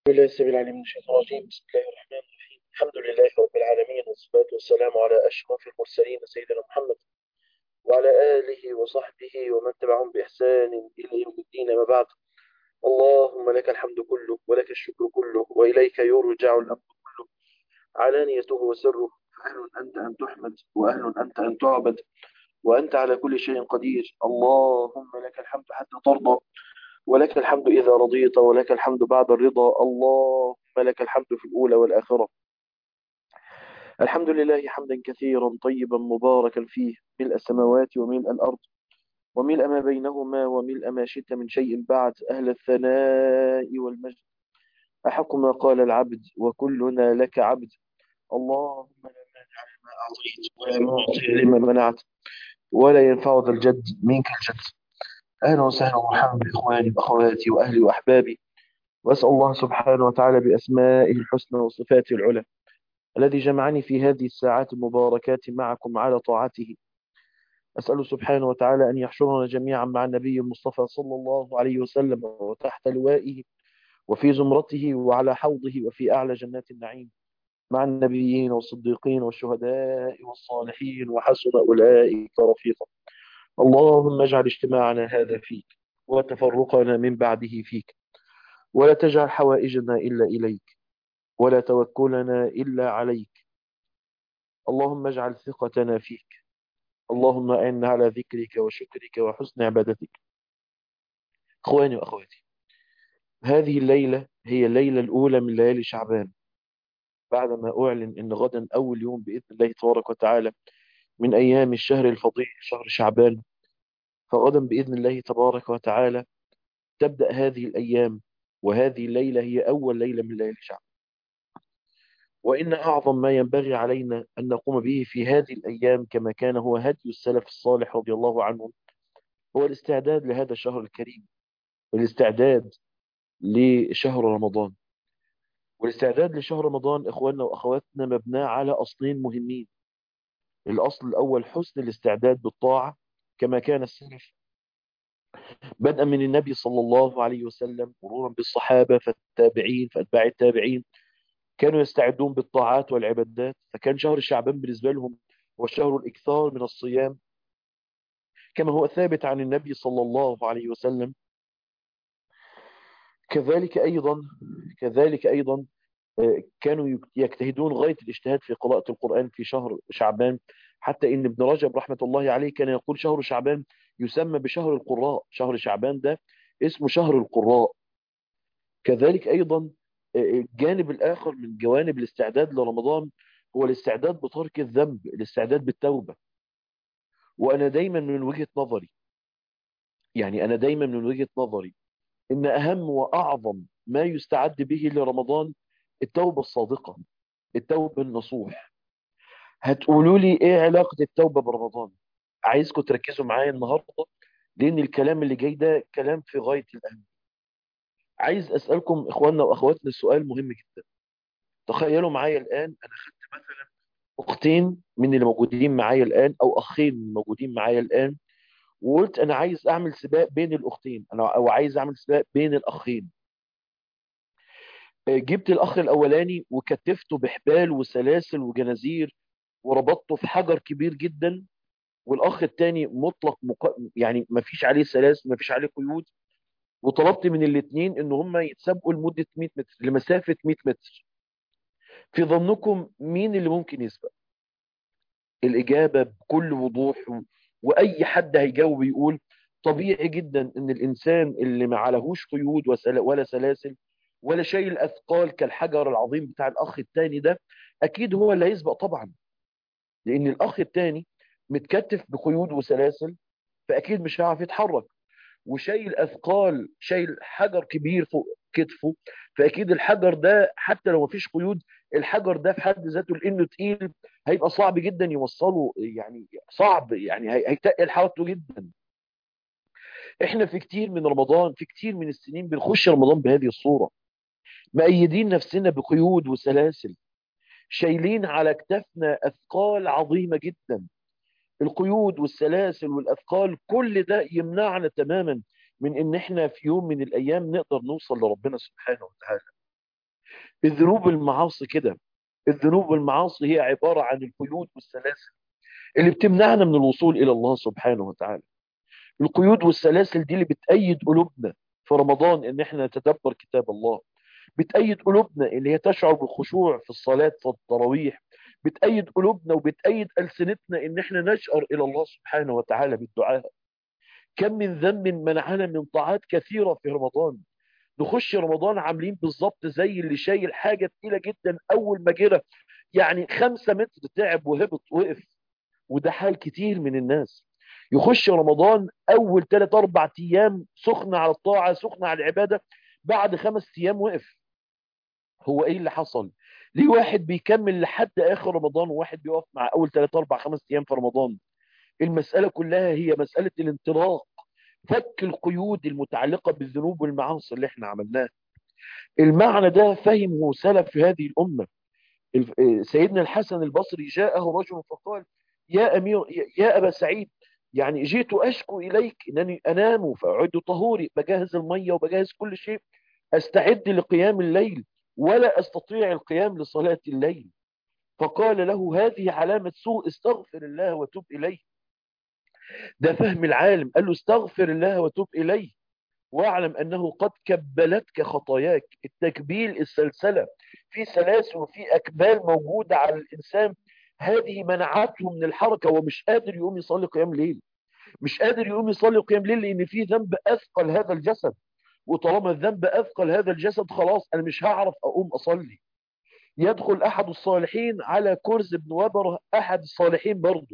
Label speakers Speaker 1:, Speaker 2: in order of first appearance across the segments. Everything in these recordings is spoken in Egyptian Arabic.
Speaker 1: بالله السميع العليم من الشيطان الرجيم بسم الله الرحمن الرحيم الحمد لله رب العالمين والصلاة والسلام على أشرف المرسلين سيدنا محمد وعلى آله وصحبه ومن تبعهم بإحسان إلى يوم الدين ما بعد اللهم لك الحمد كله ولك الشكر كله وإليك يرجع الأمر كله علانيته وسره فأهل أنت أن تحمد وأهل أنت أن تعبد وأنت على كل شيء قدير اللهم لك الحمد حتى ترضى ولك الحمد إذا رضيت ولك الحمد بعد الرضا اللهم لك الحمد في الأولى والآخرة الحمد لله حمدا كثيرا طيبا مباركا فيه ملء السماوات وملء الأرض وملء ما بينهما وملء ما شئت من شيء بعد أهل الثناء والمجد أحق ما قال العبد وكلنا لك عبد اللهم لا مانع لما أعطيت ولا معطي لما منعت ولا ينفع ذا الجد منك الجد أهلا وسهلا ومرحبا بإخواني وأخواتي وأهلي وأحبابي وأسأل الله سبحانه وتعالى بأسمائه الحسنى وصفاته العلى الذي جمعني في هذه الساعات المباركات معكم على طاعته أسأل سبحانه وتعالى أن يحشرنا جميعا مع النبي المصطفى صلى الله عليه وسلم وتحت لوائه وفي زمرته وعلى حوضه وفي أعلى جنات النعيم مع النبيين والصديقين والشهداء والصالحين وحسن أولئك رفيقا اللهم اجعل اجتماعنا هذا فيك وتفرقنا من بعده فيك ولا تجعل حوائجنا إلا إليك ولا توكلنا إلا عليك اللهم اجعل ثقتنا فيك اللهم أعنا على ذكرك وشكرك وحسن عبادتك أخواني وأخواتي هذه الليلة هي الليلة الأولى من ليالي شعبان بعدما أعلن أن غدا أول يوم بإذن الله تبارك وتعالى من أيام الشهر الفضيل شهر شعبان فغدا بإذن الله تبارك وتعالى تبدأ هذه الأيام وهذه الليلة هي أول ليلة من ليالي شعبان وإن أعظم ما ينبغي علينا أن نقوم به في هذه الأيام كما كان هو هدي السلف الصالح رضي الله عنهم هو الاستعداد لهذا الشهر الكريم والاستعداد لشهر رمضان والاستعداد لشهر رمضان إخواننا وأخواتنا مبناه على أصلين مهمين الأصل الأول حسن الاستعداد بالطاعة كما كان السلف بدءا من النبي صلى الله عليه وسلم مرورا بالصحابة فالتابعين فأتباع التابعين كانوا يستعدون بالطاعات والعبادات فكان شهر شعبان بالنسبة لهم هو شهر الإكثار من الصيام كما هو ثابت عن النبي صلى الله عليه وسلم كذلك أيضا كذلك أيضا كانوا يجتهدون غاية الاجتهاد في قراءة القرآن في شهر شعبان حتى إن ابن رجب رحمة الله عليه كان يقول شهر شعبان يسمى بشهر القراء شهر شعبان ده اسمه شهر القراء كذلك أيضا الجانب الآخر من جوانب الاستعداد لرمضان هو الاستعداد بترك الذنب الاستعداد بالتوبة وأنا دايما من وجهة نظري يعني أنا دايما من وجهة نظري إن أهم وأعظم ما يستعد به لرمضان التوبة الصادقة التوبة النصوح هتقولوا لي إيه علاقة التوبة برمضان عايزكم تركزوا معايا النهاردة لأن الكلام اللي جاي ده كلام في غاية الأهمية عايز أسألكم إخواننا وأخواتنا سؤال مهم جدا تخيلوا معايا الآن أنا خدت مثلا أختين من اللي موجودين معايا الآن أو أخين موجودين معايا الآن وقلت أنا عايز أعمل سباق بين الأختين أنا أو عايز أعمل سباق بين الأخين جبت الأخ الأولاني وكتفته بحبال وسلاسل وجنازير وربطته في حجر كبير جدا والأخ الثاني مطلق مق... يعني ما فيش عليه سلاسل ما فيش عليه قيود وطلبت من الاثنين ان هم يتسابقوا لمدة 100 متر لمسافة 100 متر في ظنكم مين اللي ممكن يسبق الإجابة بكل وضوح وأي حد هيجاوب يقول طبيعي جدا ان الإنسان اللي ما عليهوش قيود ولا سلاسل ولا شيء أثقال كالحجر العظيم بتاع الأخ الثاني ده أكيد هو اللي هيسبق طبعا لأن الأخ الثاني متكتف بقيود وسلاسل فأكيد مش هيعرف يتحرك وشايل اثقال شايل حجر كبير فوق كتفه فاكيد الحجر ده حتى لو مفيش قيود الحجر ده في حد ذاته لانه تقيل هيبقى صعب جدا يوصله يعني صعب يعني هيتقل حالته جدا احنا في كتير من رمضان في كتير من السنين بنخش رمضان بهذه الصورة مأيدين نفسنا بقيود وسلاسل شايلين على كتافنا اثقال عظيمة جدا القيود والسلاسل والأثقال كل ده يمنعنا تماما من ان احنا في يوم من الايام نقدر نوصل لربنا سبحانه وتعالى الذنوب المعاصي كده الذنوب والمعاصي هي عبارة عن القيود والسلاسل اللي بتمنعنا من الوصول إلى الله سبحانه وتعالى القيود والسلاسل دي اللي بتأيد قلوبنا في رمضان ان احنا نتدبر كتاب الله بتأيد قلوبنا اللي هي تشعر بالخشوع في الصلاة في التراويح بتأيد قلوبنا وبتأيد ألسنتنا ان احنا نشعر الى الله سبحانه وتعالى بالدعاء كم من ذنب منعنا من طاعات كثيرة في رمضان نخش رمضان عاملين بالظبط زي اللي شايل حاجة تقيلة جدا اول ما جرى يعني خمسة متر تعب وهبط وقف وده حال كتير من الناس يخش رمضان اول ثلاث اربع ايام سخنة على الطاعة سخنة على العبادة بعد خمس ايام وقف هو ايه اللي حصل ليه واحد بيكمل لحد اخر رمضان وواحد بيقف مع اول ثلاث اربع خمس ايام في رمضان المسألة كلها هي مسألة الانطلاق فك القيود المتعلقة بالذنوب والمعاصي اللي احنا عملناها المعنى ده فهمه سلف في هذه الأمة سيدنا الحسن البصري جاءه رجل فقال يا أمير يا أبا سعيد يعني جئت أشكو إليك أنني أنام فأعد طهوري بجهز المية وبجهز كل شيء أستعد لقيام الليل ولا أستطيع القيام لصلاة الليل فقال له هذه علامة سوء استغفر الله وتب إليه ده فهم العالم قال له استغفر الله وتب إليه واعلم أنه قد كبلتك خطاياك التكبيل السلسلة في سلاسل وفي أكبال موجودة على الإنسان هذه منعته من الحركة ومش قادر يقوم يصلي قيام ليل مش قادر يقوم يصلي قيام ليل لأن في ذنب أثقل هذا الجسد وطالما الذنب أثقل هذا الجسد خلاص أنا مش هعرف أقوم أصلي يدخل أحد الصالحين على كرز بن وبر أحد الصالحين برضه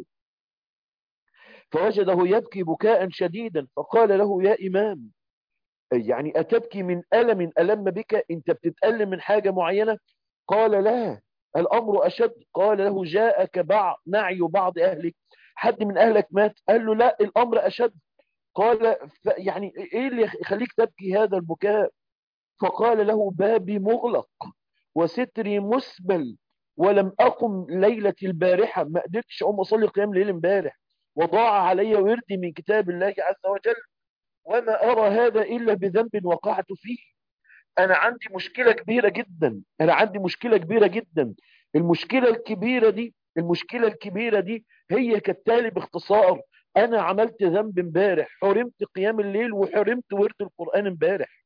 Speaker 1: فوجده يبكي بكاء شديدا فقال له يا إمام يعني أتبكي من ألم ألم بك أنت بتتألم من حاجة معينة قال لا الأمر أشد قال له جاءك بعض نعي بعض أهلك حد من أهلك مات قال له لا الأمر أشد قال يعني إيه اللي يخليك تبكي هذا البكاء فقال له بابي مغلق وستري مسبل ولم أقم ليلة البارحة ما قدرتش أقوم أصلي قيام ليل امبارح وضاع علي وردي من كتاب الله عز وجل وما أرى هذا إلا بذنب وقعت فيه أنا عندي مشكلة كبيرة جدا أنا عندي مشكلة كبيرة جدا المشكلة الكبيرة دي المشكلة الكبيرة دي هي كالتالي باختصار أنا عملت ذنب امبارح حرمت قيام الليل وحرمت ورد القرآن امبارح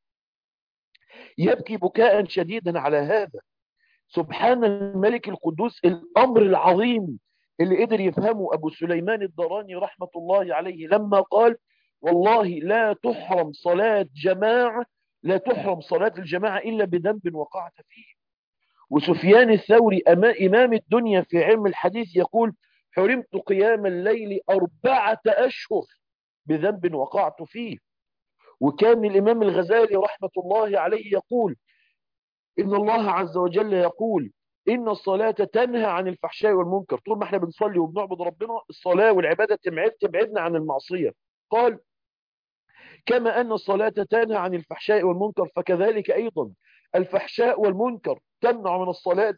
Speaker 1: يبكي بكاء شديدا على هذا سبحان الملك القدوس الأمر العظيم اللي قدر يفهمه أبو سليمان الدراني رحمة الله عليه لما قال والله لا تحرم صلاة جماعة لا تحرم صلاة الجماعة إلا بذنب وقعت فيه وسفيان الثوري إمام الدنيا في علم الحديث يقول حرمت قيام الليل أربعة أشهر بذنب وقعت فيه وكان الإمام الغزالي رحمة الله عليه يقول إن الله عز وجل يقول إن الصلاة تنهى عن الفحشاء والمنكر طول ما احنا بنصلي وبنعبد ربنا الصلاة والعبادة تبعدنا عن المعصية قال كما أن الصلاة تنهى عن الفحشاء والمنكر فكذلك أيضا الفحشاء والمنكر تمنع من الصلاة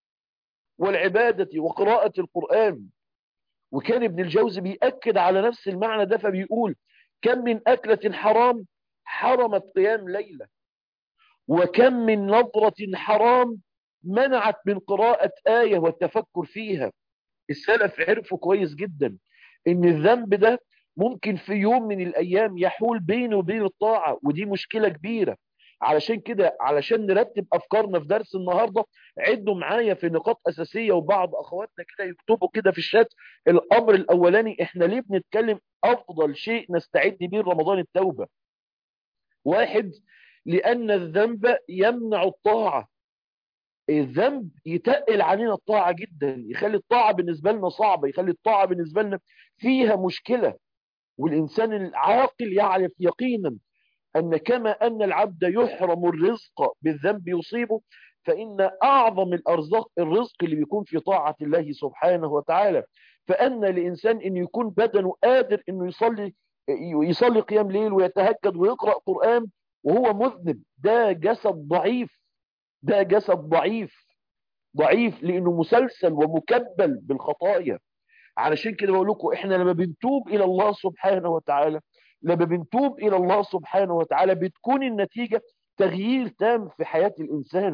Speaker 1: والعبادة وقراءة القرآن وكان ابن الجوزي بيأكد على نفس المعنى ده فبيقول كم من أكلة حرام حرمت قيام ليلة وكم من نظرة حرام منعت من قراءة آية والتفكر فيها السلف عرفوا كويس جدا ان الذنب ده ممكن في يوم من الأيام يحول بينه وبين الطاعة ودي مشكلة كبيرة علشان كده علشان نرتب أفكارنا في درس النهاردة عدوا معايا في نقاط أساسية وبعض أخواتنا كده يكتبوا كده في الشات الأمر الأولاني إحنا ليه بنتكلم أفضل شيء نستعد بيه رمضان التوبة واحد لأن الذنب يمنع الطاعة الذنب يتقل علينا الطاعة جدا يخلي الطاعة بالنسبة لنا صعبة يخلي الطاعة بالنسبة لنا فيها مشكلة والإنسان العاقل يعرف يقينا أن كما أن العبد يحرم الرزق بالذنب يصيبه فإن أعظم الأرزاق الرزق اللي بيكون في طاعة الله سبحانه وتعالى فأن لإنسان أن يكون بدنه قادر أنه يصلي يصلي قيام ليل ويتهجد ويقرأ قرآن وهو مذنب ده جسد ضعيف ده جسد ضعيف ضعيف لأنه مسلسل ومكبل بالخطايا علشان كده بقول لكم احنا لما بنتوب الى الله سبحانه وتعالى لما بنتوب الى الله سبحانه وتعالى بتكون النتيجة تغيير تام في حياة الانسان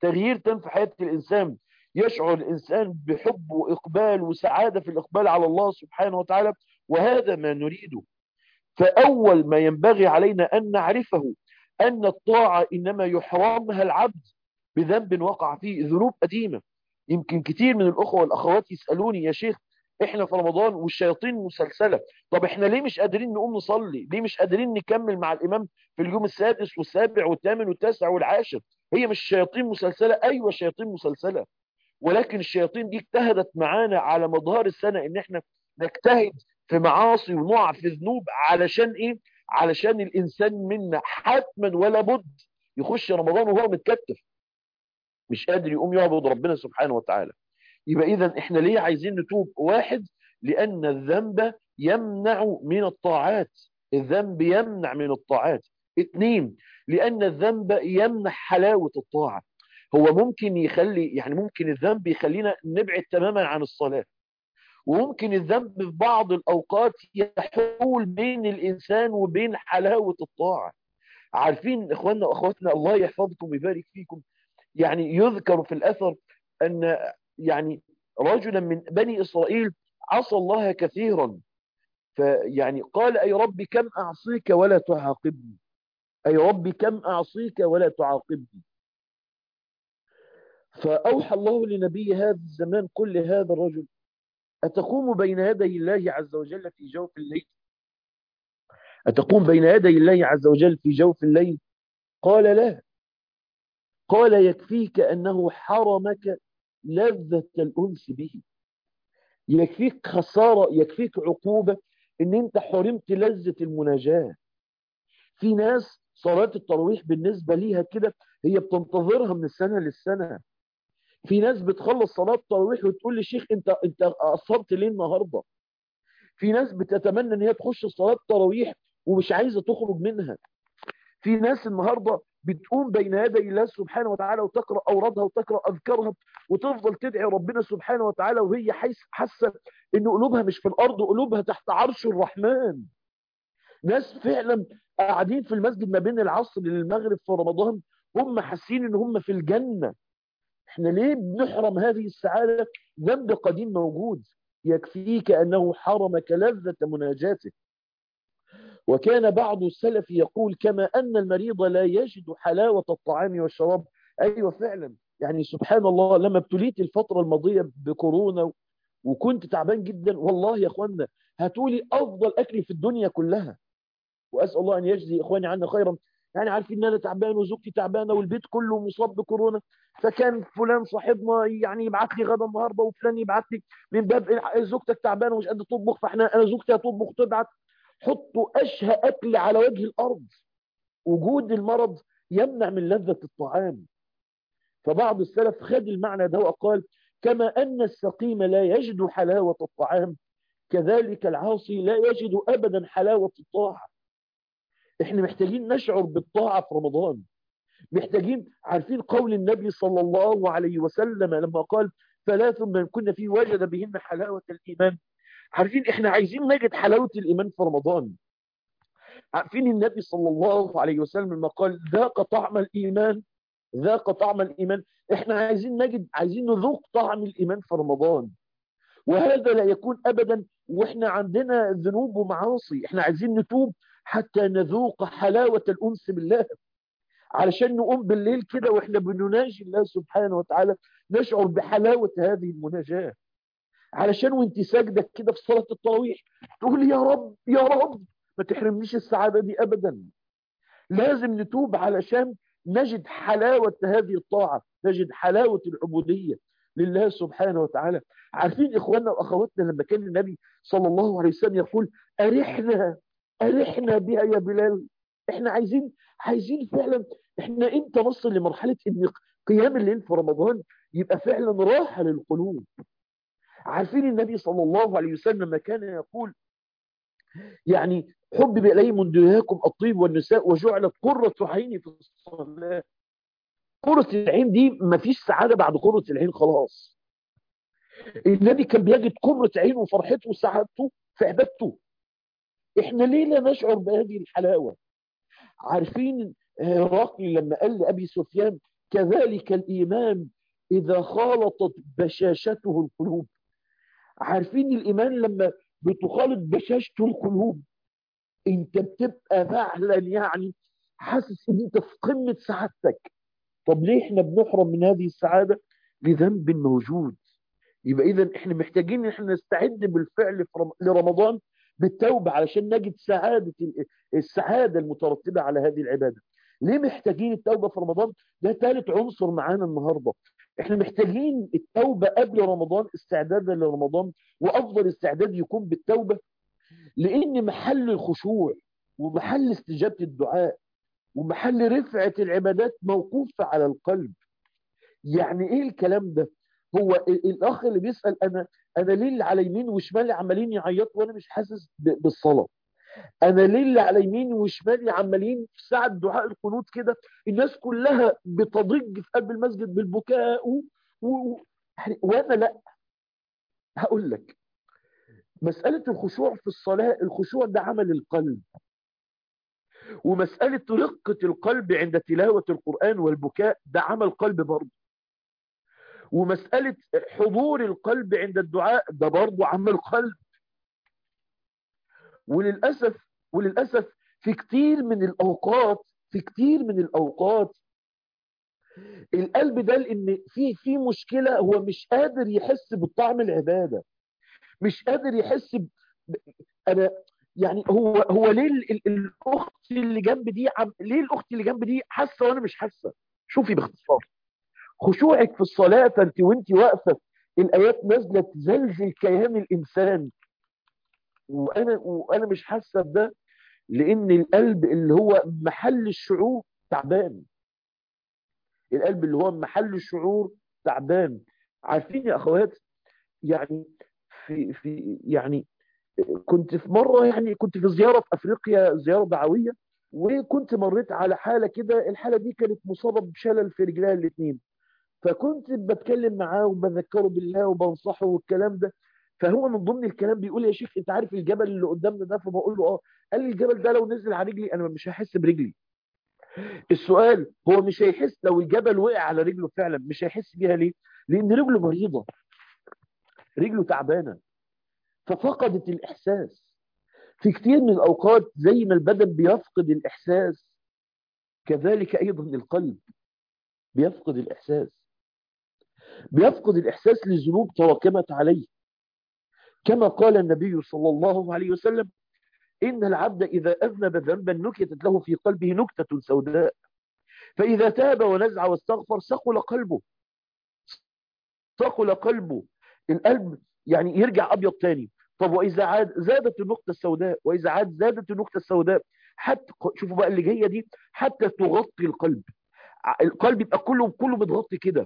Speaker 1: تغيير تام في حياة الإنسان يشعر الإنسان بحب وإقبال وسعادة في الإقبال على الله سبحانه وتعالى وهذا ما نريده فأول ما ينبغي علينا أن نعرفه أن الطاعة إنما يحرمها العبد بذنب وقع فيه ذنوب قديمة يمكن كتير من الأخوة والأخوات يسألوني يا شيخ احنا في رمضان والشياطين مسلسلة طب احنا ليه مش قادرين نقوم نصلي ليه مش قادرين نكمل مع الإمام في اليوم السادس والسابع والثامن والتاسع والعاشر هي مش شياطين مسلسلة أيوة شياطين مسلسلة ولكن الشياطين دي اجتهدت معانا على مدار السنة ان احنا نجتهد في معاصي ونقع في ذنوب علشان ايه علشان الانسان منا حتما ولا بد يخش رمضان وهو متكتف مش قادر يقوم يعبد ربنا سبحانه وتعالى يبقى اذا احنا ليه عايزين نتوب واحد لان الذنب يمنع من الطاعات الذنب يمنع من الطاعات اثنين لان الذنب يمنع حلاوة الطاعة هو ممكن يخلي يعني ممكن الذنب يخلينا نبعد تماما عن الصلاة وممكن الذنب في بعض الأوقات يحول بين الإنسان وبين حلاوة الطاعة عارفين إخواننا وأخواتنا الله يحفظكم ويبارك فيكم يعني يذكر في الأثر أن يعني رجلا من بني إسرائيل عصى الله كثيرا فيعني قال أي ربي كم أعصيك ولا تعاقبني أي ربي كم أعصيك ولا تعاقبني فأوحى الله لنبي هذا الزمان كل هذا الرجل أتقوم بين يدي الله عز وجل في جوف الليل أتقوم بين يدي الله عز وجل في جوف الليل قال لا قال يكفيك أنه حرمك لذة الأنس به يكفيك خسارة يكفيك عقوبة ان انت حرمت لذة المناجاة في ناس صلاة التراويح بالنسبة ليها كده هي بتنتظرها من السنة للسنة في ناس بتخلص صلاة التراويح وتقول لي شيخ انت انت قصرت ليه النهارده في ناس بتتمنى ان هي تخش صلاة التراويح ومش عايزة تخرج منها في ناس النهارده بتقوم بين يدي الله سبحانه وتعالى وتقرأ أورادها وتقرأ أذكارها وتفضل تدعي ربنا سبحانه وتعالى وهي حاسة إن قلوبها مش في الأرض قلوبها تحت عرش الرحمن ناس فعلا قاعدين في المسجد ما بين العصر للمغرب في رمضان هم حاسين إن هم في الجنة احنا ليه بنحرم هذه السعادة ذنب قديم موجود يكفيك أنه حرمك لذة مناجاته وكان بعض السلف يقول كما أن المريض لا يجد حلاوة الطعام والشراب أيوة فعلا يعني سبحان الله لما ابتليت الفترة الماضية بكورونا وكنت تعبان جدا والله يا أخوانا هاتولي أفضل أكل في الدنيا كلها وأسأل الله أن يجزي إخواني عنا خيرا يعني عارفين ان انا تعبان وزوجتي تعبانه والبيت كله مصاب بكورونا فكان فلان صاحبنا يعني يبعت لي غدا النهارده وفلان يبعت لي من باب زوجتك تعبانه ومش قادره تطبخ فاحنا انا زوجتي هتطبخ تبعت حطوا اشهى اكل على وجه الارض وجود المرض يمنع من لذة الطعام فبعض السلف خد المعنى ده وقال كما أن السقيم لا يجد حلاوة الطعام كذلك العاصي لا يجد أبدا حلاوة الطاعة احنا محتاجين نشعر بالطاعة في رمضان محتاجين عارفين قول النبي صلى الله عليه وسلم لما قال ثلاث من كنا فيه وجد بهن حلاوة الإيمان عارفين احنا عايزين نجد حلاوة الإيمان في رمضان عارفين النبي صلى الله عليه وسلم لما قال ذاق طعم الإيمان ذاق طعم الإيمان احنا عايزين نجد عايزين نذوق طعم الإيمان في رمضان وهذا لا يكون أبدا واحنا عندنا ذنوب ومعاصي احنا عايزين نتوب حتى نذوق حلاوة الأنس بالله علشان نقوم بالليل كده واحنا بنناجي الله سبحانه وتعالى نشعر بحلاوة هذه المناجاة علشان وانت ساجدة كده في صلاة التراويح تقول يا رب يا رب ما تحرمنيش السعادة دي أبدا لازم نتوب علشان نجد حلاوة هذه الطاعة نجد حلاوة العبودية لله سبحانه وتعالى عارفين إخواننا وأخواتنا لما كان النبي صلى الله عليه وسلم يقول أرحنا أرحنا بها يا بلال احنا عايزين عايزين فعلا احنا امتى نصل لمرحلة ان قيام الليل في رمضان يبقى فعلا راحة للقلوب عارفين النبي صلى الله عليه وسلم لما كان يقول يعني حبب إلي من دنياكم الطيب والنساء وجعلت قرة عيني في الصلاة قرة العين دي مفيش سعادة بعد قرة العين خلاص النبي كان بيجد قرة عين وفرحته وسعادته في عبادته احنا ليه لا نشعر بهذه الحلاوة عارفين هرقل لما قال لأبي سفيان
Speaker 2: كذلك الإيمان إذا خالطت بشاشته القلوب عارفين الإيمان لما بتخالط بشاشته القلوب انت بتبقى فعلا يعني حاسس ان انت في قمة سعادتك طب ليه احنا بنحرم من هذه السعادة لذنب موجود يبقى اذا احنا محتاجين ان احنا نستعد بالفعل لرمضان بالتوبة علشان نجد سعادة السعادة المترتبة على هذه العبادة ليه محتاجين التوبة في رمضان ده ثالث عنصر معانا النهاردة احنا محتاجين التوبة قبل رمضان استعدادا لرمضان وافضل استعداد يكون بالتوبة لان محل الخشوع ومحل استجابة الدعاء ومحل رفعة العبادات موقوفة على القلب يعني ايه الكلام ده هو الاخ اللي بيسأل انا انا ليه اللي على يمين وشمالي عمالين يعيطوا وانا مش حاسس بالصلاة انا ليه اللي على يمين وشمالي عمالين في ساعة دعاء القنوت كده الناس كلها بتضج في قلب المسجد بالبكاء و... و... وانا لا هقول لك مسألة الخشوع في الصلاة الخشوع ده عمل القلب ومسألة رقة القلب عند تلاوة القرآن والبكاء ده عمل قلب برضه ومسألة حضور القلب عند الدعاء ده برضه عمل قلب وللأسف وللأسف في كتير من الأوقات في كتير من الأوقات القلب ده لأن في في مشكلة هو مش قادر يحس بالطعم العبادة مش قادر يحس ب... أنا يعني هو هو ليه ال... ال... الأخت اللي جنب دي عم... ليه الأخت اللي جنب دي حاسة وأنا مش حاسة شوفي باختصار خشوعك في الصلاة فأنت وأنت واقفة الآيات نازلة تزلزل كيان الإنسان وانا وانا مش حاسه بده لان القلب اللي هو محل الشعور تعبان القلب اللي هو محل الشعور تعبان عارفين يا اخوات يعني في في يعني كنت في مره يعني كنت في زياره في افريقيا زياره دعويه وكنت مريت على حاله كده الحاله دي كانت مصابه بشلل في رجلها الاثنين فكنت بتكلم معاه وبذكره بالله وبنصحه والكلام ده فهو من ضمن الكلام بيقول يا شيخ انت عارف الجبل اللي قدامنا ده فبقول له اه قال لي الجبل ده لو نزل على رجلي انا مش هحس برجلي السؤال هو مش هيحس لو الجبل وقع على رجله فعلا مش هيحس بيها ليه لان رجله مريضه رجله تعبانه ففقدت الاحساس في كتير من الاوقات زي ما البدن بيفقد الاحساس كذلك ايضا القلب بيفقد الاحساس بيفقد الاحساس لذنوب تراكمت عليه كما قال النبي صلى الله عليه وسلم إن العبد إذا أذنب ذنبا نكتت له في قلبه نكتة سوداء فإذا تاب ونزع واستغفر سقل قلبه سقل قلبه القلب يعني يرجع أبيض تاني طب وإذا عاد زادت النقطة السوداء وإذا عاد زادت النقطة السوداء حتى شوفوا بقى اللي جاية دي حتى تغطي القلب القلب يبقى كله كله متغطي كده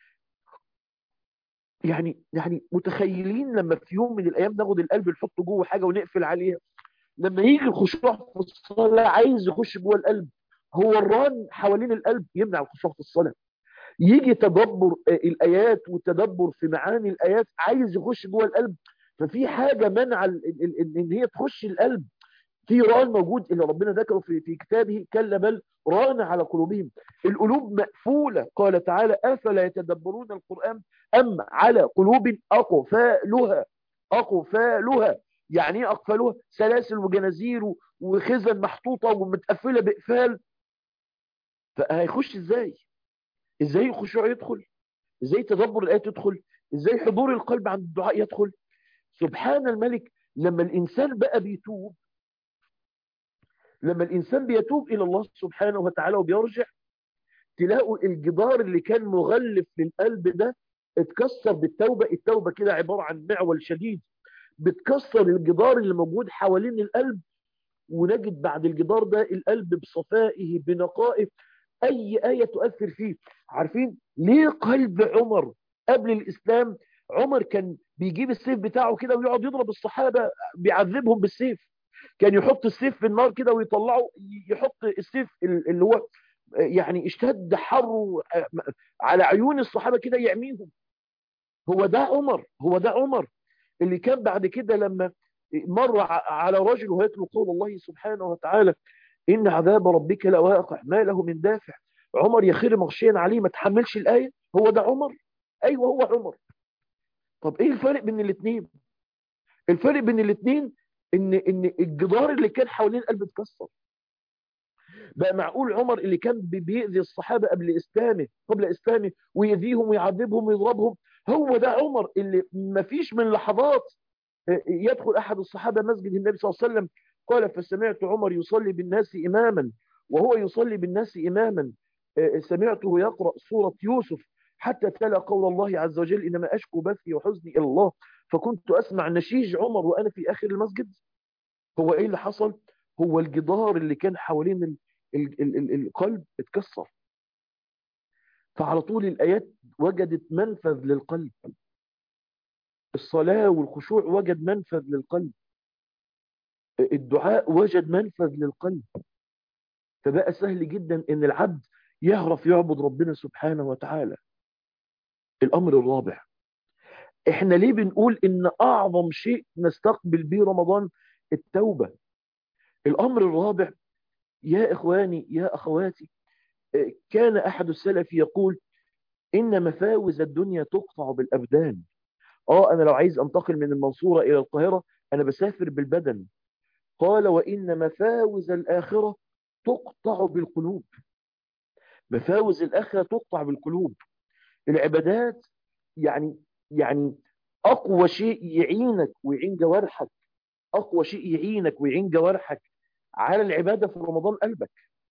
Speaker 2: يعني يعني متخيلين لما في يوم من الايام ناخد القلب نحطه جوه حاجه ونقفل عليها لما يجي الخشوع في الصلاه عايز يخش جوه القلب هو الران حوالين القلب يمنع الخشوع في الصلاه يجي تدبر الايات والتدبر في معاني الايات عايز يخش جوه القلب ففي حاجه منع ان هي تخش القلب في ران موجود اللي ربنا ذكره في في كتابه كلا بل ران على قلوبهم القلوب مقفوله قال تعالى افلا يتدبرون القران ام على قلوب اقفالها اقفالها يعني ايه اقفالها سلاسل وجنازير وخزن محطوطه ومتقفله باقفال فهيخش ازاي ازاي الخشوع يدخل ازاي تدبر الايات يدخل ازاي حضور القلب عند الدعاء يدخل سبحان الملك لما الانسان بقى بيتوب لما الإنسان بيتوب إلى الله سبحانه وتعالى وبيرجع تلاقوا الجدار اللي كان مغلف للقلب ده اتكسر بالتوبة التوبة كده عبارة عن معول شديد بتكسر الجدار اللي موجود حوالين القلب ونجد بعد الجدار ده القلب بصفائه بنقائه أي آية تؤثر فيه عارفين ليه قلب عمر قبل الإسلام عمر كان بيجيب السيف بتاعه كده ويقعد يضرب الصحابة بيعذبهم بالسيف كان يحط السيف في النار كده ويطلعه يحط السيف اللي هو يعني اشتد حره على عيون الصحابة كده يعميهم هو ده عمر هو ده عمر اللي كان بعد كده لما مر على رجل ويتلو قول الله سبحانه وتعالى إن عذاب ربك لواقع ما له من دافع عمر يخر مغشيا عليه ما تحملش الآية هو ده عمر أيوة هو عمر طب إيه الفرق بين الاثنين الفرق بين الاثنين إن إن الجدار اللي كان حوالين القلب اتكسر بقى معقول عمر اللي كان بيأذي الصحابة قبل إسلامه قبل إسلامه ويأذيهم ويعذبهم ويضربهم هو ده عمر اللي ما فيش من لحظات يدخل أحد الصحابة مسجد النبي صلى الله عليه وسلم قال فسمعت عمر يصلي بالناس إماما وهو يصلي بالناس إماما سمعته يقرأ سورة يوسف حتى تلا قول الله عز وجل إنما أشكو بثي وحزني إلى الله فكنت أسمع نشيج عمر وأنا في آخر المسجد هو إيه اللي حصل هو الجدار اللي كان حوالين ال ال ال ال القلب اتكسر فعلى طول الآيات وجدت منفذ للقلب الصلاة والخشوع وجد منفذ للقلب الدعاء وجد منفذ للقلب فبقى سهل جدا ان العبد يعرف يعبد ربنا سبحانه وتعالى الامر الرابع احنا ليه بنقول ان اعظم شيء نستقبل به رمضان التوبة الامر الرابع يا اخواني يا اخواتي كان احد السلف يقول ان مفاوز الدنيا تقطع بالابدان اه انا لو عايز انتقل من المنصورة الى القاهرة انا بسافر بالبدن قال وان مفاوز الاخرة تقطع بالقلوب مفاوز الاخرة تقطع بالقلوب العبادات يعني يعني اقوى شيء يعينك ويعين جوارحك اقوى شيء يعينك ويعين جوارحك على العبادة في رمضان قلبك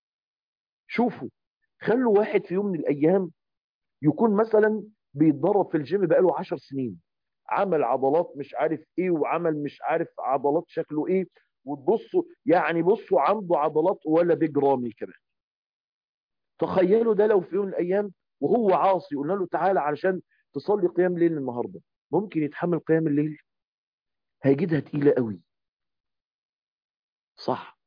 Speaker 2: شوفوا خلوا واحد في يوم من الايام يكون مثلا بيتدرب في الجيم بقاله عشر سنين عمل عضلات مش عارف ايه وعمل مش عارف عضلات شكله ايه وتبصوا يعني بصوا عنده عضلات ولا بجرامي كمان تخيلوا ده لو في يوم من الايام وهو عاصي قلنا له تعالى علشان تصلي قيام ليل النهارده ممكن يتحمل قيام الليل هيجدها تقيله قوي صح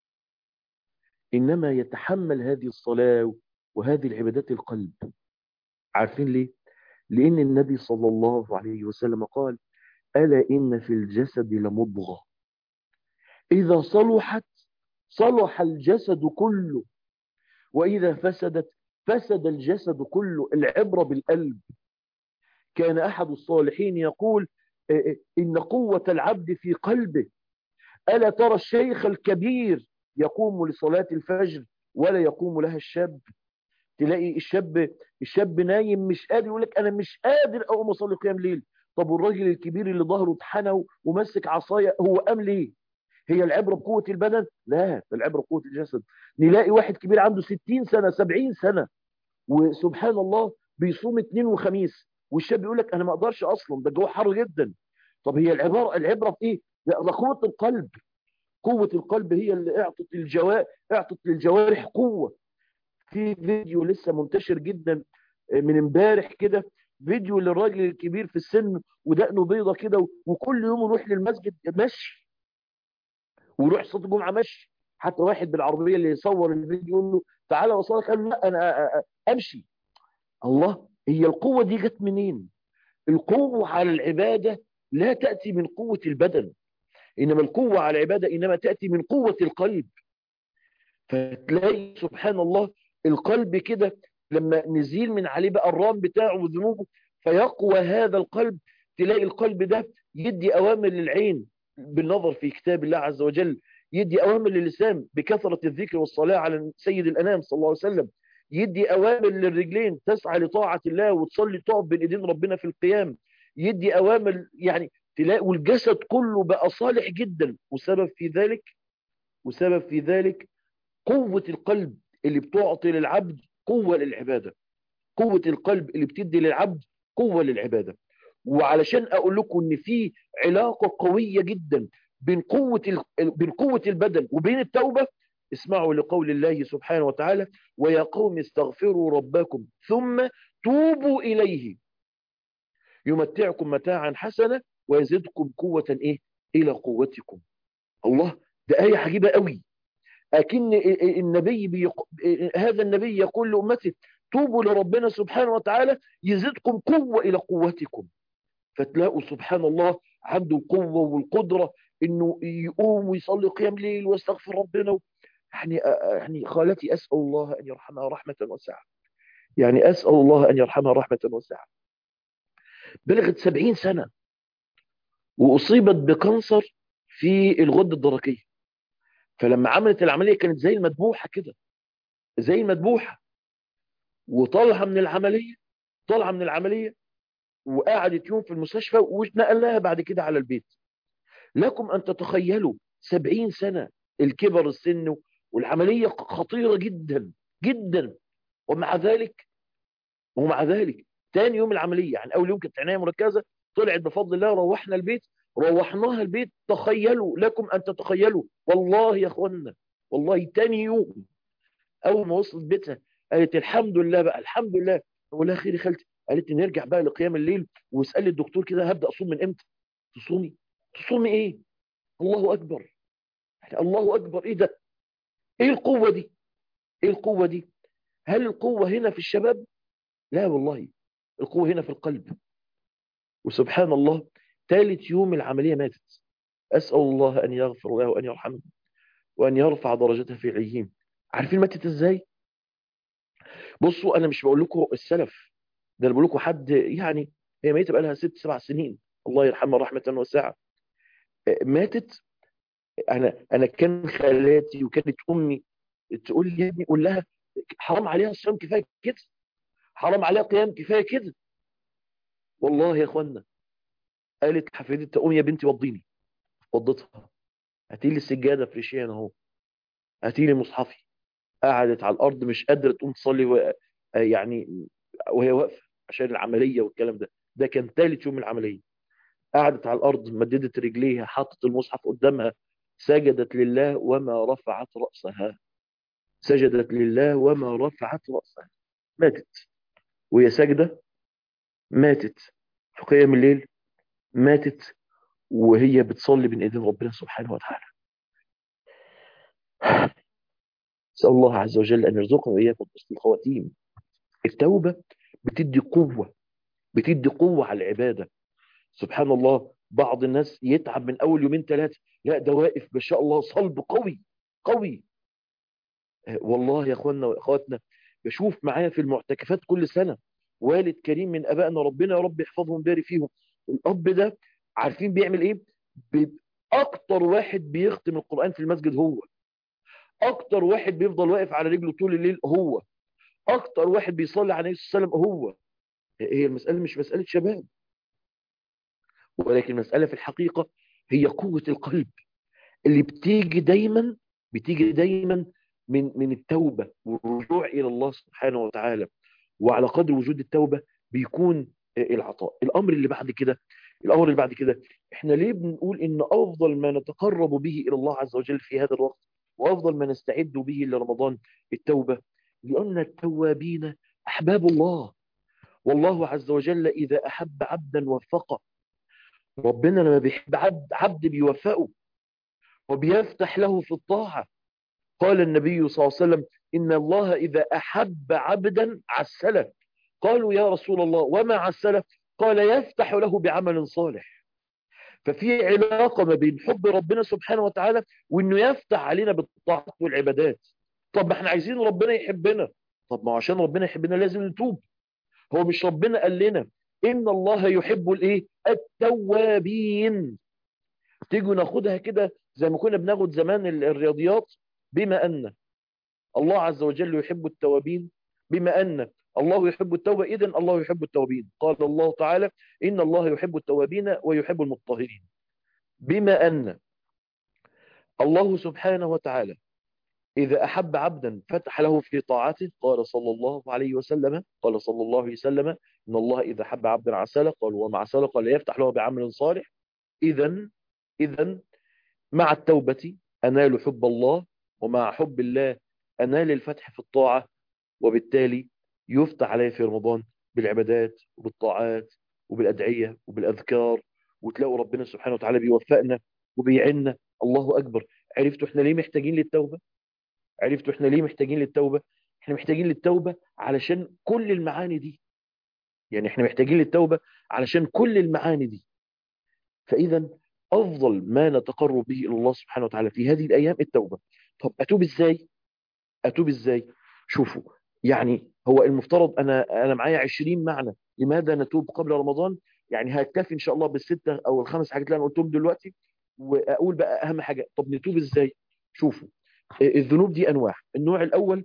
Speaker 2: انما يتحمل هذه الصلاه وهذه العبادات القلب عارفين ليه لان النبي صلى الله عليه وسلم قال الا ان في الجسد لمضغه اذا صلحت صلح الجسد كله واذا فسدت فسد الجسد كله العبره بالقلب كان احد الصالحين يقول ان قوه العبد في قلبه الا ترى الشيخ الكبير يقوم لصلاه الفجر ولا يقوم لها الشاب تلاقي الشاب الشاب نايم مش قادر يقول لك انا مش قادر اقوم اصلي قيام ليل طب والراجل الكبير اللي ظهره اتحنى ومسك عصايه هو قام ليه هي العبره بقوه البدن لا العبره بقوه الجسد نلاقي واحد كبير عنده 60 سنه 70 سنه وسبحان الله بيصوم اثنين وخميس والشاب يقول لك انا ما اقدرش اصلا ده الجو حر جدا طب هي العباره العبره في ايه ده قوه القلب قوه القلب هي اللي اعطت الجوارح اعطت للجوارح قوه في فيديو لسه منتشر جدا من امبارح كده فيديو للراجل الكبير في السن ودقنه بيضه كده وكل يوم يروح للمسجد مشي ويروح صلاه الجمعه مشي حتى واحد بالعربيه اللي يصور الفيديو يقول له تعالى وصلك قال له لا انا امشي الله هي القوه دي جت منين القوه على العباده لا تاتي من قوه البدن انما القوه على العباده انما تاتي من قوه القلب فتلاقي سبحان الله القلب كده لما نزيل من عليه بقى الرام بتاعه وذنوبه فيقوى هذا القلب تلاقي القلب ده يدي أوامر للعين بالنظر في كتاب الله عز وجل يدي أوامر للسان بكثرة الذكر والصلاة على سيد الأنام صلى الله عليه وسلم يدي أوامر للرجلين تسعى لطاعة الله وتصلي تقف بين إيدين ربنا في القيام يدي أوامر يعني تلاقي والجسد كله بقى صالح جدا وسبب في ذلك وسبب في ذلك قوة القلب اللي بتعطي للعبد قوة للعبادة قوة القلب اللي بتدي للعبد قوة للعبادة وعلشان أقول لكم إن في علاقة قوية جدا بين قوة بين قوة البدن وبين التوبة اسمعوا لقول الله سبحانه وتعالى ويا قوم استغفروا ربكم ثم توبوا إليه يمتعكم متاعا حسنا ويزدكم قوة إيه إلى قوتكم الله ده آية عجيبة قوي أكن النبي بيق... هذا النبي يقول لأمته توبوا لربنا سبحانه وتعالى يزدكم قوة إلى قوتكم فتلاقوا سبحان الله عنده القوة والقدرة إنه يقوم ويصلي قيام ليل ويستغفر ربنا يعني يعني خالتي أسأل الله أن يرحمها رحمة واسعة يعني أسأل الله أن يرحمها رحمة واسعة بلغت سبعين سنة وأصيبت بكنسر في الغدة الدرقية فلما عملت العملية كانت زي المذبوحة كده زي المذبوحة وطالعة من العملية طالعة من العملية وقعدت يوم في المستشفى ونقلناها بعد كده على البيت لكم أن تتخيلوا سبعين سنة الكبر السن والعملية خطيرة جدا جدا ومع ذلك ومع ذلك تاني يوم العملية يعني أول يوم كانت عناية مركزة طلعت بفضل الله روحنا البيت روحناها البيت تخيلوا لكم أن تتخيلوا والله يا أخوانا والله تاني يوم أول ما وصلت بيتها قالت الحمد لله بقى الحمد لله ولا خير يا خالتي قالت لي نرجع بقى لقيام الليل واسألي الدكتور كده هبدأ أصوم من إمتى تصومي تصومي إيه الله أكبر يعني الله أكبر إيه ده إيه القوة دي إيه القوة دي هل القوة هنا في الشباب لا والله القوة هنا في القلب وسبحان الله ثالث يوم العملية ماتت أسأل الله أن يغفر لها وأن يرحمها وأن يرفع درجتها في العيين عارفين ماتت إزاي بصوا أنا مش بقول لكم السلف ده أنا بقول لكم حد يعني هي ميتة بقى لها ست سبع سنين الله يرحمها رحمة واسعة ماتت أنا أنا كان خالاتي وكانت أمي تقول لي يا ابني قول لها حرام عليها الصيام كفاية كده حرام عليها قيام كفاية كده والله يا اخوانا قالت حفيدتها قومي يا بنتي وضيني وضتها هاتي لي السجاده فريشيه اهو هاتي لي مصحفي قعدت على الارض مش قادره تقوم تصلي و... يعني وهي واقفه عشان العمليه والكلام ده ده كان ثالث يوم العمليه قعدت على الارض مددت رجليها حطت المصحف قدامها سجدت لله وما رفعت راسها سجدت لله وما رفعت راسها ماتت وهي ساجده ماتت في قيام الليل ماتت وهي بتصلي بين ايدين ربنا سبحانه وتعالى اسال الله عز وجل ان يرزقنا واياكم حسن الخواتيم التوبه بتدي قوه بتدي قوه على العباده سبحان الله بعض الناس يتعب من اول يومين ثلاثه لا ده واقف ما شاء الله صلب قوي قوي والله يا اخواننا واخواتنا بشوف معايا في المعتكفات كل سنه والد كريم من ابائنا ربنا يا رب يحفظهم ويبارك فيهم الاب ده عارفين بيعمل ايه اكتر واحد بيختم القران في المسجد هو اكتر واحد بيفضل واقف على رجله طول الليل هو اكتر واحد بيصلي على النبي صلى الله عليه وسلم هو هي المساله مش مساله شباب ولكن المساله في الحقيقه هي قوه القلب اللي بتيجي دايما بتيجي دايما من من التوبه والرجوع الى الله سبحانه وتعالى وعلى قدر وجود التوبة بيكون العطاء الأمر اللي بعد كده الأمر اللي بعد كده احنا ليه بنقول ان أفضل ما نتقرب به إلى الله عز وجل في هذا الوقت وأفضل ما نستعد به لرمضان التوبة لأن التوابين أحباب الله والله عز وجل إذا أحب عبدا وفقه ربنا لما بيحب عبد, عبد بيوفقه وبيفتح له في الطاعة قال النبي صلى الله عليه وسلم إن الله إذا أحب عبدا عسله قالوا يا رسول الله وما عسله قال يفتح له بعمل صالح ففي علاقة ما بين حب ربنا سبحانه وتعالى وإنه يفتح علينا بالطاعات والعبادات طب ما احنا عايزين ربنا يحبنا طب ما عشان ربنا يحبنا لازم نتوب هو مش ربنا قال لنا إن الله يحب الإيه التوابين تيجوا ناخدها كده زي ما كنا بناخد زمان الرياضيات بما أن الله عز وجل يحب التوابين بما أن الله يحب التوبة إذن الله يحب التوابين قال الله تعالى إن الله يحب التوابين ويحب المطهرين بما أن الله سبحانه وتعالى إذا أحب عبدا فتح له في طاعته قال صلى الله عليه وسلم قال صلى الله عليه وسلم إن الله إذا حب عبدا عسل قال ومع عسل قال يفتح له بعمل صالح إذا إذا مع التوبة أنال حب الله ومع حب الله أنال الفتح في الطاعة وبالتالي يفتح عليه في رمضان بالعبادات وبالطاعات وبالأدعية وبالأذكار وتلاقوا ربنا سبحانه وتعالى بيوفقنا وبيعنا الله أكبر عرفتوا احنا ليه محتاجين للتوبة عرفتوا احنا ليه محتاجين للتوبة احنا محتاجين للتوبة علشان كل المعاني دي يعني احنا محتاجين للتوبة علشان كل المعاني دي فإذا أفضل ما نتقرب به إلى الله سبحانه وتعالى في هذه الأيام التوبة طب اتوب ازاي اتوب ازاي شوفوا يعني هو المفترض انا انا معايا 20 معنى لماذا نتوب قبل رمضان يعني هكتفي ان شاء الله بالسته او الخمس حاجات اللي انا قلتهم دلوقتي واقول بقى اهم حاجه طب نتوب ازاي شوفوا الذنوب دي انواع النوع الاول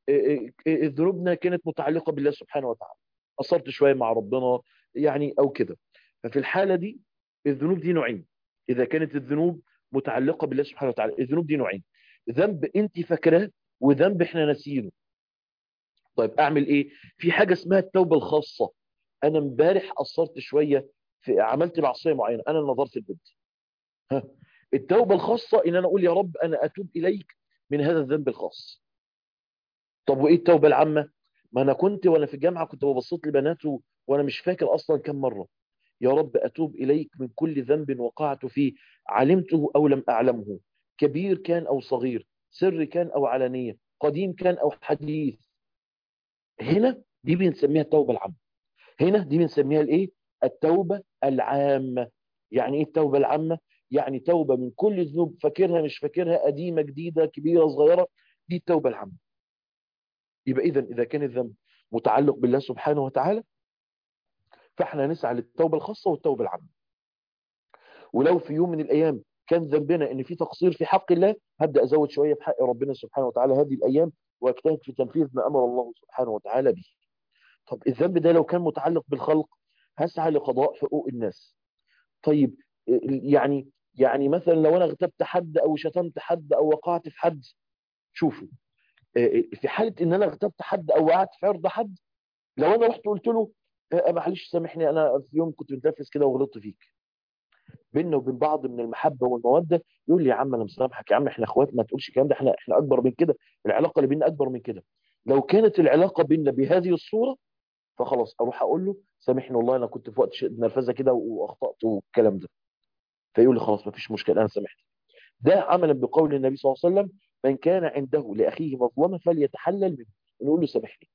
Speaker 2: ذنوبنا كانت متعلقه بالله سبحانه وتعالى قصرت شويه مع ربنا يعني او كده ففي الحاله دي الذنوب دي نوعين اذا كانت الذنوب متعلقه بالله سبحانه وتعالى الذنوب دي نوعين ذنب انت فاكراه وذنب احنا ناسيينه طيب اعمل ايه في حاجه اسمها التوبه الخاصه انا امبارح قصرت شويه في عملت معصيه معينه انا نظرت البنت ها التوبه الخاصه ان انا اقول يا رب انا اتوب اليك من هذا الذنب الخاص طب وايه التوبه العامه ما انا كنت وانا في الجامعه كنت ببسط لبنات وانا مش فاكر اصلا كم مره يا رب اتوب اليك من كل ذنب وقعت فيه علمته او لم اعلمه كبير كان او صغير سر كان او علانيه قديم كان او حديث هنا دي بنسميها التوبه العامه هنا دي بنسميها الايه التوبه العامه يعني ايه التوبه العامه يعني توبه من كل ذنوب فاكرها مش فاكرها قديمه جديده كبيره صغيره دي التوبه العامه يبقى اذا اذا كان الذنب متعلق بالله سبحانه وتعالى فاحنا نسعى للتوبه الخاصه والتوبه العامه ولو في يوم من الايام كان ذنبنا ان في تقصير في حق الله هبدا ازود شويه في حق ربنا سبحانه وتعالى هذه الايام واجتهد في تنفيذ ما امر الله سبحانه وتعالى به طب الذنب ده لو كان متعلق بالخلق هسعى لقضاء حقوق الناس طيب يعني يعني مثلا لو انا اغتبت حد او شتمت حد او وقعت في حد شوفوا في حاله ان انا اغتبت حد او وقعت في عرض حد لو انا رحت قلت له معلش سامحني انا في يوم كنت متنفس كده وغلطت فيك بيننا وبين بعض من المحبه والموده يقول لي يا عم انا مسامحك يا عم احنا اخوات ما تقولش الكلام ده احنا احنا اكبر من كده العلاقه اللي بيننا اكبر من كده لو كانت العلاقه بيننا بهذه الصوره فخلاص اروح اقول له سامحني والله انا كنت في وقت نرفزه كده واخطات والكلام ده فيقول لي خلاص ما فيش مشكله انا سامحت ده عملا بقول النبي صلى الله عليه وسلم من كان عنده لاخيه مظلمه فليتحلل منه نقول له سامحني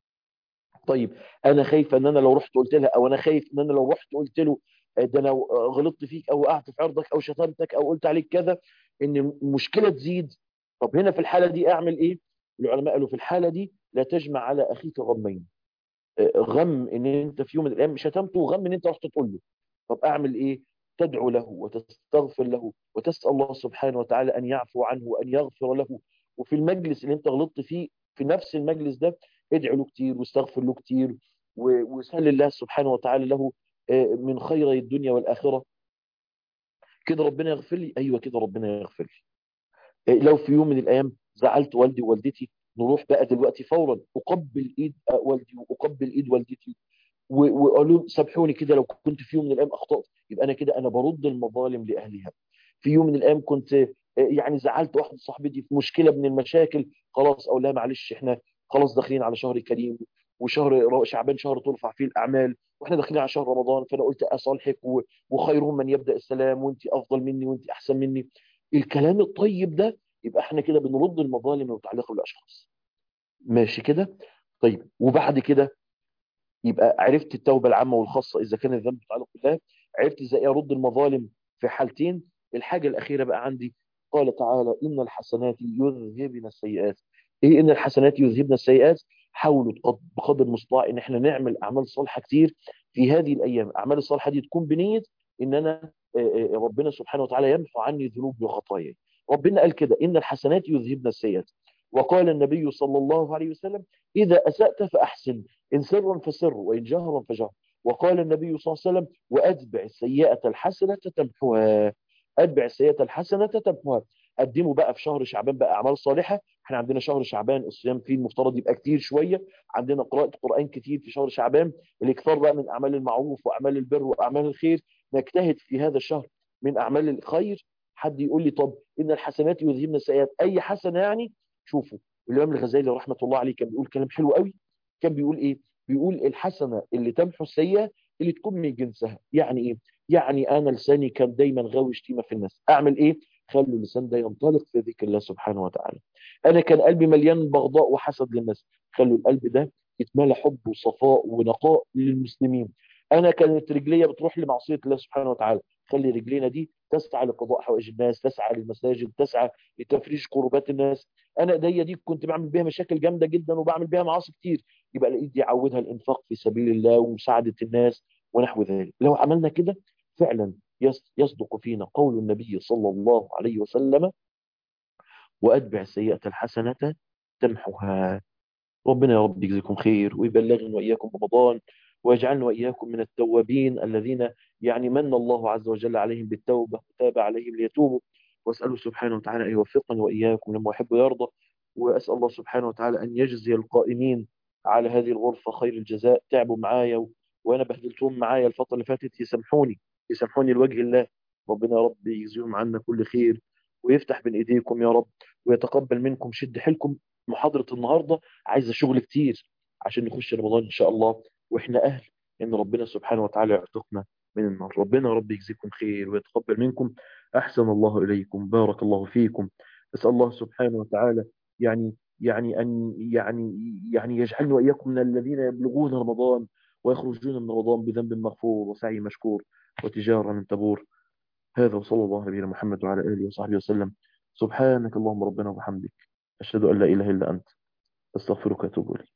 Speaker 2: طيب انا خايف ان انا لو رحت قلت لها او انا خايف ان انا لو رحت قلت له ده انا غلطت فيك او وقعت في عرضك او شتمتك او قلت عليك كذا ان المشكله تزيد طب هنا في الحاله دي اعمل ايه العلماء قالوا في الحاله دي لا تجمع على اخيك غمين غم ان انت في يوم من الايام شتمته وغم ان انت رحت تقول له طب اعمل ايه تدعو له وتستغفر له وتسال الله سبحانه وتعالى ان يعفو عنه وان يغفر له وفي المجلس اللي انت غلطت فيه في نفس المجلس ده ادعو له كتير واستغفر له كتير وسال الله سبحانه وتعالى له من خيري الدنيا والآخرة كده ربنا يغفر لي أيوة كده ربنا يغفر لي لو في يوم من الأيام زعلت والدي ووالدتي نروح بقى دلوقتي فورا أقبل إيد والدي وأقبل إيد والدتي وقالوا سامحوني كده لو كنت في يوم من الأيام أخطأت يبقى أنا كده أنا برد المظالم لأهلها في يوم من الأيام كنت يعني زعلت واحدة صاحبتي في مشكلة من المشاكل خلاص أقول لها معلش إحنا خلاص داخلين على شهر كريم وشهر شعبان شهر ترفع فيه الأعمال واحنا داخلين على شهر رمضان فانا قلت اصالحك وخيرهم من يبدا السلام وانت افضل مني وانت احسن مني الكلام الطيب ده يبقى احنا كده بنرد المظالم المتعلقه بالاشخاص ماشي كده طيب وبعد كده يبقى عرفت التوبه العامه والخاصه اذا كان الذنب متعلق بالله عرفت ازاي ارد المظالم في حالتين الحاجه الاخيره بقى عندي قال تعالى ان الحسنات يذهبن السيئات ايه ان الحسنات يذهبن السيئات حاولوا بقدر المستطاع ان احنا نعمل اعمال صالحه كتير في هذه الايام الاعمال الصالحه دي تكون بنيه ان انا ربنا سبحانه وتعالى يمحو عني ذنوبي وخطاياي ربنا قال كده ان الحسنات يذهبن السيئات وقال النبي صلى الله عليه وسلم اذا اسات فاحسن ان سرا فسر وان جهرا فجهر وقال النبي صلى الله عليه وسلم واتبع السيئه الحسنه تمحوها اتبع السيئه الحسنه تمحوها قدموا بقى في شهر شعبان بقى اعمال صالحه احنا عندنا شهر شعبان الصيام فيه المفترض يبقى كتير شويه عندنا قراءه قران كتير في شهر شعبان الاكثار بقى من اعمال المعروف واعمال البر واعمال الخير نجتهد في هذا الشهر من اعمال الخير حد يقول لي طب ان الحسنات يذهبن السيئات اي حسنه يعني شوفوا الامام الغزالي رحمه الله عليه كان بيقول كلام حلو قوي كان بيقول ايه بيقول الحسنه اللي تمحو السيئه اللي تكون من جنسها يعني ايه يعني انا لساني كان دايما غاوي شتيمه في الناس اعمل ايه خلوا اللسان ده ينطلق في ذكر الله سبحانه وتعالى انا كان قلبي مليان بغضاء وحسد للناس خلوا القلب ده يتملى حب وصفاء ونقاء للمسلمين انا كانت رجليا بتروح لمعصيه الله سبحانه وتعالى خلي رجلينا دي تسعى لقضاء حوائج الناس تسعى للمساجد تسعى لتفريج كربات الناس انا ايديا دي كنت بعمل بيها مشاكل جامده جدا وبعمل بيها معاصي كتير يبقى الايد دي عودها الانفاق في سبيل الله ومساعده الناس ونحو ذلك لو عملنا كده فعلا يصدق فينا قول النبي صلى الله عليه وسلم واتبع السيئه الحسنه تمحها ربنا يا رب يجزيكم خير ويبلغنا واياكم رمضان ويجعلنا واياكم من التوابين الذين يعني من الله عز وجل عليهم بالتوبه وتاب عليهم ليتوبوا واساله سبحانه وتعالى ان يوفقنا واياكم لما يحب ويرضى واسال الله سبحانه وتعالى ان يجزي القائمين على هذه الغرفه خير الجزاء تعبوا معايا و... وانا بهدلتهم معايا الفتره اللي فاتت يسامحوني يسامحوني لوجه الله ربنا يا رب يجزيهم عنا كل خير ويفتح بين ايديكم يا رب ويتقبل منكم شد حيلكم محاضره النهارده عايزه شغل كتير عشان نخش رمضان ان شاء الله واحنا اهل ان ربنا سبحانه وتعالى يعتقنا من النار ربنا يا رب يجزيكم خير ويتقبل منكم احسن الله اليكم بارك الله فيكم اسال الله سبحانه وتعالى يعني يعني ان يعني يعني يجعلنا واياكم من الذين يبلغون رمضان ويخرجون من رمضان بذنب مغفور وسعي مشكور وتجاره من تبور هذا وصلى الله على نبينا محمد وعلى اله وصحبه وسلم سبحانك اللهم ربنا وبحمدك اشهد ان لا اله الا انت استغفرك واتوب اليك